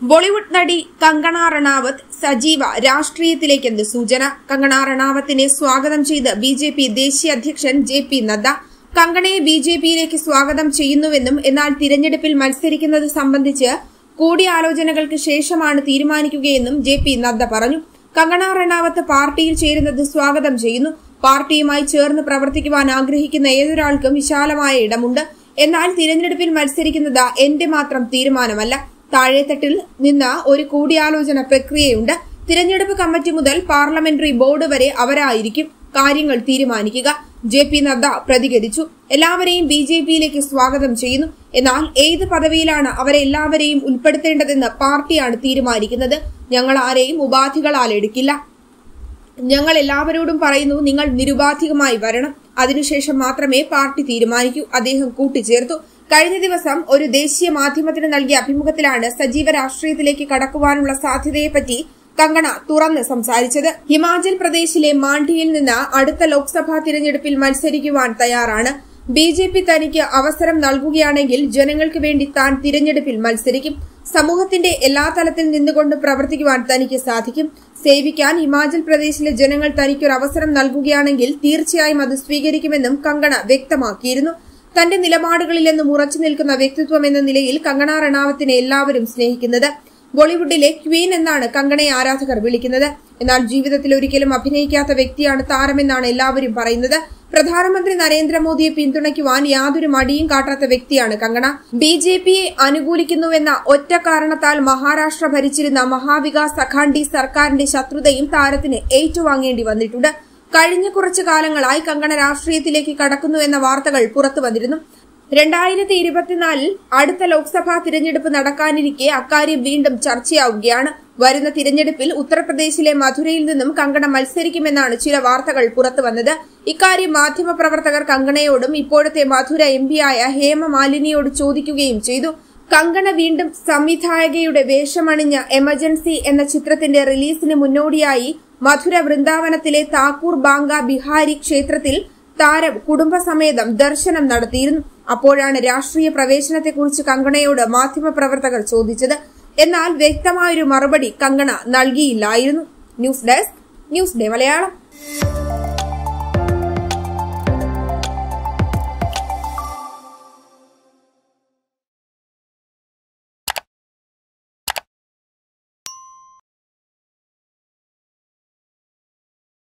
ബോളിവുഡ് നടി കങ്കണ റണാവത്ത് സജീവ രാഷ്ട്രീയത്തിലേക്കെന്ന് സൂചന കങ്കണ റണാവത്തിനെ സ്വാഗതം ചെയ്ത് ബി ജെ പി ദേശീയ അധ്യക്ഷൻ ജെ പി നദ്ദ കങ്കണയെ ബി ജെ പിയിലേക്ക് സ്വാഗതം ചെയ്യുന്നുവെന്നും എന്നാൽ തിരഞ്ഞെടുപ്പിൽ മത്സരിക്കുന്നത് സംബന്ധിച്ച് കൂടിയാലോചനകൾക്ക് ശേഷമാണ് തീരുമാനിക്കുകയെന്നും ജെ പി നദ്ദ പറഞ്ഞു കങ്കണ റണാവത്ത് പാർട്ടിയിൽ ചേരുന്നത് സ്വാഗതം ചെയ്യുന്നു പാർട്ടിയുമായി ചേർന്ന് പ്രവർത്തിക്കുവാൻ ആഗ്രഹിക്കുന്ന ഏതൊരാൾക്കും വിശാലമായ ഇടമുണ്ട് എന്നാൽ തിരഞ്ഞെടുപ്പിൽ മത്സരിക്കുന്നത് എന്റെ മാത്രം തീരുമാനമല്ല താഴെത്തട്ടിൽ നിന്ന് ഒരു കൂടിയാലോചന പ്രക്രിയയുണ്ട് തിരഞ്ഞെടുപ്പ് കമ്മിറ്റി മുതൽ പാർലമെന്ററി ബോർഡ് വരെ അവരായിരിക്കും കാര്യങ്ങൾ തീരുമാനിക്കുക ജെ പി നദ്ദ പ്രതികരിച്ചു എല്ലാവരെയും ബി ജെ പിയിലേക്ക് സ്വാഗതം ചെയ്യുന്നു എന്നാൽ ഏത് പദവിയിലാണ് അവരെ എല്ലാവരെയും ഉൾപ്പെടുത്തേണ്ടതെന്ന് പാർട്ടിയാണ് തീരുമാനിക്കുന്നത് ഞങ്ങൾ ആരെയും ഉപാധികളാൽ എടുക്കില്ല ഞങ്ങൾ എല്ലാവരോടും പറയുന്നു നിങ്ങൾ നിരുപാധികമായി വരണം അതിനുശേഷം മാത്രമേ പാർട്ടി തീരുമാനിക്കൂ അദ്ദേഹം കൂട്ടിച്ചേർത്തു കഴിഞ്ഞ ദിവസം ഒരു ദേശീയ മാധ്യമത്തിന് നൽകിയ അഭിമുഖത്തിലാണ് സജീവ രാഷ്ട്രീയത്തിലേക്ക് കടക്കുവാനുള്ള സാധ്യതയെപ്പറ്റി കങ്കണ തുറന്ന് സംസാരിച്ചത് ഹിമാചൽ പ്രദേശിലെ മാണ്ഡിയിൽ നിന്ന് അടുത്ത ലോക്സഭാ തിരഞ്ഞെടുപ്പിൽ മത്സരിക്കുവാൻ തയ്യാറാണ് ബി ജെ പി തനിക്ക് അവസരം നൽകുകയാണെങ്കിൽ ജനങ്ങൾക്ക് വേണ്ടി താൻ തിരഞ്ഞെടുപ്പിൽ മത്സരിക്കും സമൂഹത്തിന്റെ എല്ലാ തലത്തിൽ നിന്നുകൊണ്ട് പ്രവർത്തിക്കുവാൻ തനിക്ക് സാധിക്കും സേവിക്കാൻ ഹിമാചൽ പ്രദേശിലെ ജനങ്ങൾ തനിക്കൊരു അവസരം നൽകുകയാണെങ്കിൽ തീർച്ചയായും അത് സ്വീകരിക്കുമെന്നും കങ്കണ വ്യക്തമാക്കിയിരുന്നു തന്റെ നിലപാടുകളിൽ നിന്നും ഉറച്ചു നിൽക്കുന്ന വ്യക്തിത്വം എന്ന നിലയിൽ കങ്കണ റണാവത്തിനെ എല്ലാവരും സ്നേഹിക്കുന്നത് ബോളിവുഡിലെ ക്വീൻ എന്നാണ് കങ്കണയെ ആരാധകർ വിളിക്കുന്നത് എന്നാൽ ജീവിതത്തിൽ ഒരിക്കലും അഭിനയിക്കാത്ത വ്യക്തിയാണ് താരമെന്നാണ് എല്ലാവരും പറയുന്നത് പ്രധാനമന്ത്രി നരേന്ദ്രമോദിയെ പിന്തുണയ്ക്കുവാൻ യാതൊരു മടിയും കാട്ടാത്ത വ്യക്തിയാണ് കങ്കണ ബി ജെ പിയെ അനുകൂലിക്കുന്നുവെന്ന ഒറ്റ കാരണത്താൽ മഹാരാഷ്ട്ര ഭരിച്ചിരുന്ന മഹാവികാസ് അഖാണ്ഡി സർക്കാരിന്റെ ശത്രുതയും താരത്തിന് ഏറ്റുവാങ്ങേണ്ടി വന്നിട്ടുണ്ട് കഴിഞ്ഞ കുറച്ചു കാലങ്ങളായി കങ്കണ രാഷ്ട്രീയത്തിലേക്ക് കടക്കുന്നു എന്ന വാർത്തകൾ പുറത്തു വന്നിരുന്നു രണ്ടായിരത്തി ഇരുപത്തിനാലിൽ അടുത്ത ലോക്സഭാ തിരഞ്ഞെടുപ്പ് നടക്കാനിരിക്കെ അക്കാര്യം വീണ്ടും ചർച്ചയാവുകയാണ് വരുന്ന തിരഞ്ഞെടുപ്പിൽ ഉത്തർപ്രദേശിലെ മധുരയിൽ നിന്നും കങ്കണ മത്സരിക്കുമെന്നാണ് ചില വാർത്തകൾ പുറത്തുവന്നത് ഇക്കാര്യം മാധ്യമപ്രവർത്തകർ കങ്കണയോടും ഇപ്പോഴത്തെ മധുര എം പിയായ ഹേമ മാലിനിയോട് ചോദിക്കുകയും ചെയ്തു കങ്കണ വീണ്ടും സംവിധായകയുടെ വേഷമണിഞ്ഞ എമർജൻസി എന്ന ചിത്രത്തിന്റെ റിലീസിന് മുന്നോടിയായി മധുര വൃന്ദാവനത്തിലെ താക്കൂർ ബാങ്ക ബിഹാരി ക്ഷേത്രത്തിൽ താരം കുടുംബസമേതം ദർശനം നടത്തിയിരുന്നു അപ്പോഴാണ് രാഷ്ട്രീയ പ്രവേശനത്തെക്കുറിച്ച് കങ്കണയോട് മാധ്യമപ്രവർത്തകർ ചോദിച്ചത് എന്നാൽ വ്യക്തമായൊരു മറുപടി കങ്കണ നൽകിയില്ലായിരുന്നു news desk news day Malayalam